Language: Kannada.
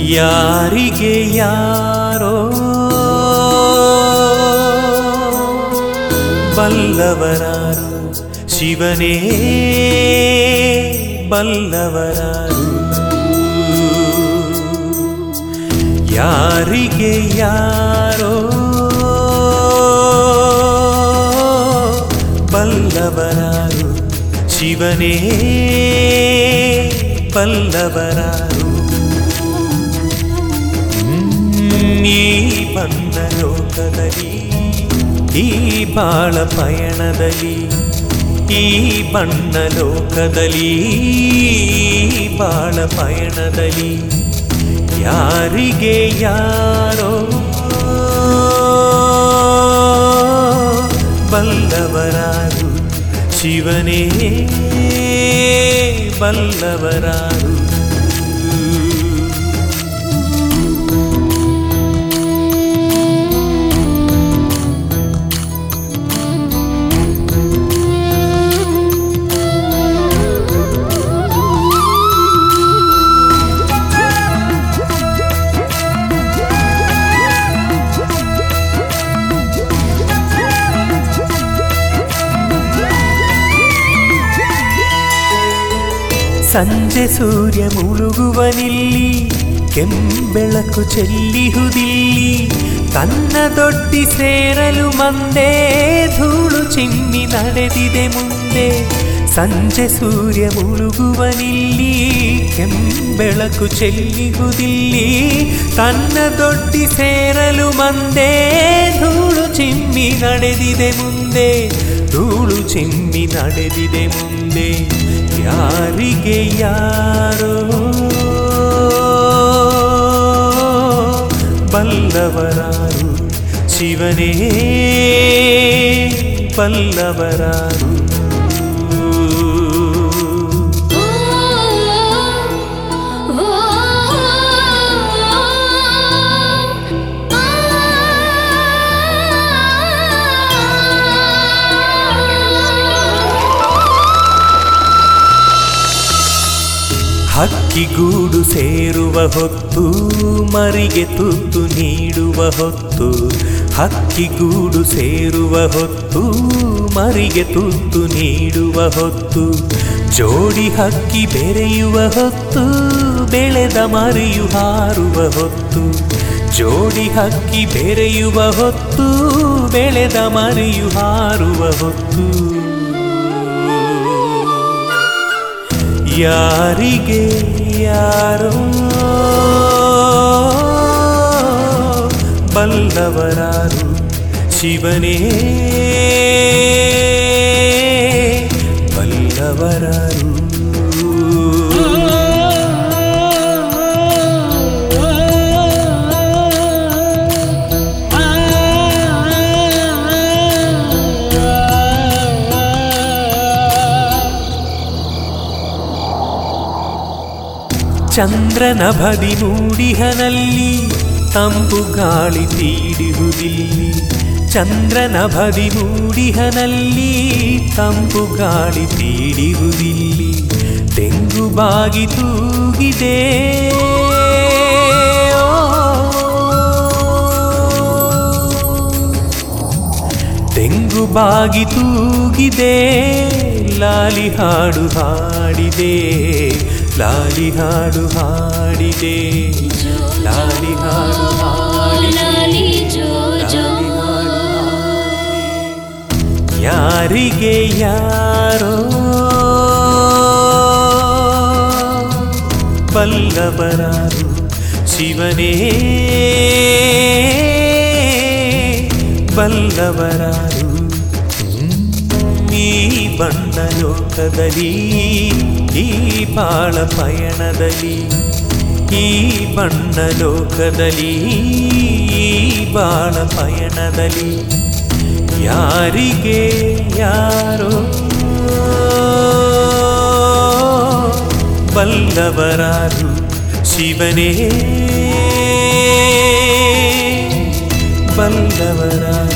ಯಾರಿಗೆ ಯಾರೋ ಬಲ್ಲವರಾರು ಶಿವನೇ ಬಲ್ಲವರಾರು ಯಾರಿಗೆ ಯಾರೋ ಬಲ್ಲವರಾರು ಶಿವನೇ ಬಲ್ಲವರಾರು ಈ ಬಂದ ಲೋಕದಲ್ಲಿ ಈ ಬಾಳ ಪಯಣದಲ್ಲಿ ಈ ಬಣ್ಣ ಲೋಕದಲ್ಲಿ ಈ ಬಾಳ ಪಯಣದಲ್ಲಿ ಯಾರಿಗೆ ಯಾರೋ ಬಲ್ಲವರಾರು ಶಿವನೇ ಬಲ್ಲವರಾರು ಸಂಜೆ ಸೂರ್ಯ ಮುಳುಗುವನಿಲ್ಲಿ ಕೆಂಬೆಳಕು ಚೆಲ್ಲಿಹುದಿಲ್ಲಿ ತನ್ನ ದೊಡ್ಡಿ ಸೇರಲು ಮಂದೆ ಧೂಳು ಚಿಮ್ಮಿ ನಡೆದಿದೆ ಮುಂದೆ ಸಂಜೆ ಸೂರ್ಯ ಮುಳುಗುವನಿಲ್ಲಿ ಕೆಂಬೆಳಕು ಚೆಲ್ಲಿಹುದಿಲ್ಲಿ ತನ್ನ ದೊಡ್ಡಿ ಸೇರಲು ಮಂದೆ ಧೂಳು ಚಿಮ್ಮಿ ನಡೆದಿದೆ ಮುಂದೆ ಧೂಳು ಚಿಮ್ಮಿ ನಡೆದಿದೆ ಮುಂದೆ ಯಾರಿಗೆ ಯಾರೋ ಬಲ್ಲವರಾರು ಶಿವನೇ ಬಲ್ಲವರಾರು ಹಕ್ಕಿಗೂಡು ಸೇರುವ ಹೊತ್ತು ಮರಿಗೆ ತುತ್ತು ನೀಡುವ ಹೊತ್ತು ಹಕ್ಕಿಗೂಡು ಸೇರುವ ಹೊತ್ತು ಮರಿಗೆ ತುತ್ತು ನೀಡುವ ಹೊತ್ತು ಜೋಡಿ ಹಕ್ಕಿ ಬೆರೆಯುವ ಹೊತ್ತು ಬೆಳೆದ ಮರಿಯು ಹಾರುವ ಹೊತ್ತು ಜೋಡಿ ಹಕ್ಕಿ ಬೆರೆಯುವ ಹೊತ್ತು ಬೆಳೆದ ಮರಿಯು ಹಾರುವ ಹೊತ್ತು ಯಾರಿಗೆ ಯಾರೋ ಬಲ್ಲವರಾರು ಶಿವನೇ ಬಲ್ಲವರಾರು ಚಂದ್ರನ ಬದಿ ಮೂಡಿಹನಲ್ಲಿ ತಂಪು ಗಾಳಿ ತೀಡಿಹುದಿಲ್ಲಿ ಚಂದ್ರನ ಬದಿ ಮೂಡಿಹನಲ್ಲಿ ತಂಪು ಗಾಳಿ ತೀಡಿಹುದಿಲ್ಲಿ ತೆಂಗು ಬಾಗಿ ತೂಗಿದೆ ತೆಂಗು ಬಾಗಿ ತೂಗಿದೆ ಲಾಲಿ ಹಾಡು ಹಾಡಿದೆ ಲಾಲಿ ಹಾಡು ಹಾಡಿದೆ ಲಾಲಿ ಹಾಡು ಹಾಡಿದೆ ಲಾಲಿ ಜೋ ಜೋ ಲಾಲಿ ಹಾಡು ಹಾಡಿದೆ. ಯಾರಿಗೆ ಯಾರೋ ಬಲ್ಲವರಾರು ಶಿವನೇ ಬಲ್ಲವರಾರು ಈ ಬಣ್ಣ ಲೋಕದಲ್ಲಿ ಈ ಬಾಳ ಪಯಣದಲ್ಲಿ ಈ ಬಣ್ಣ ಲೋಕದಲ್ಲಿ ಈ ಬಾಳ ಪಯಣದಲ್ಲಿ ಯಾರಿಗೆ ಯಾರೋ ಬಲ್ಲವರಾರು ಶಿವನೇ ಬಲ್ಲವರಾರು